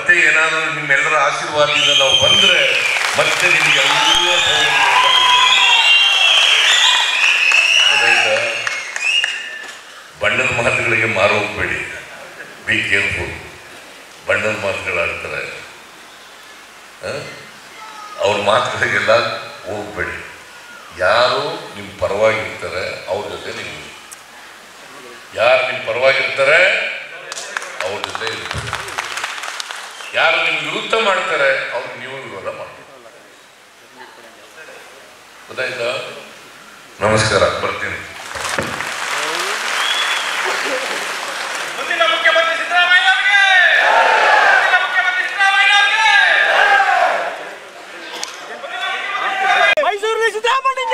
ಮತ್ತೆ ಏನಾದರೂ ನಿಮ್ಮೆಲ್ಲರ ಆಶೀರ್ವಾದದಿಂದ ನಾವು ಬಂದ್ರೆ ಮತ್ತೆ ನಿಮಗೆಲ್ಲ ಸೌಲಭ್ಯಗಳನ್ನ ಕೊಡ್ತೇವೆ. ಗೊತ್ತಾಯ್ತಾ? ಬಣ್ಣದ ಮಾತುಗಳಿಗೆ ಮಾರೋಗ್ಬೇಡಿ ಬಿ ಕೇರ್ಫುಲ್ ಬಣ್ಣದ ಮಾತುಗಳಾಡ್ತಾರೆ ಆ? ಅವ್ರ ಮಾತುಗಳಿಗೆಲ್ಲ ಹೋಗ್ಬೇಡಿ ಯಾರು ನಿಮ್ಮ ಪರವಾಗಿರ್ತಾರೆ ಅವ್ರ ಜೊತೆ ನೀವು ಇರಿ. ಯಾರು ನಿಮ್ಮ ಪರವಾಗಿರ್ತಾರೆ ಅವ್ರ ಜೊತೆ ಇರ್ಬೇಕು ಯಾರು ನಿಮ್ಗೆ ವಿರುದ್ಧ ಮಾಡ್ತಾರೆ ಅವ್ರಿಗೆ ನೀವು ವಿರೋಧ ಮಾಡ್ಬೇಕು ಗೊತ್ತಾಯ್ತಾ ನಮಸ್ಕಾರ ಬರ್ತೀನಿ ಮುಂದಿನ ಮುಖ್ಯಮಂತ್ರಿ ಸಿದ್ದರಾಮಯ್ಯ ಅವರಿಗೆ ಮುಂದಿನ ಮುಖ್ಯಮಂತ್ರಿ ಸಿದ್ದರಾಮಯ್ಯ ಅವರಿಗೆ ಮೈಸೂರಿನ ಸಿದ್ದರಾಮಯ್ಯ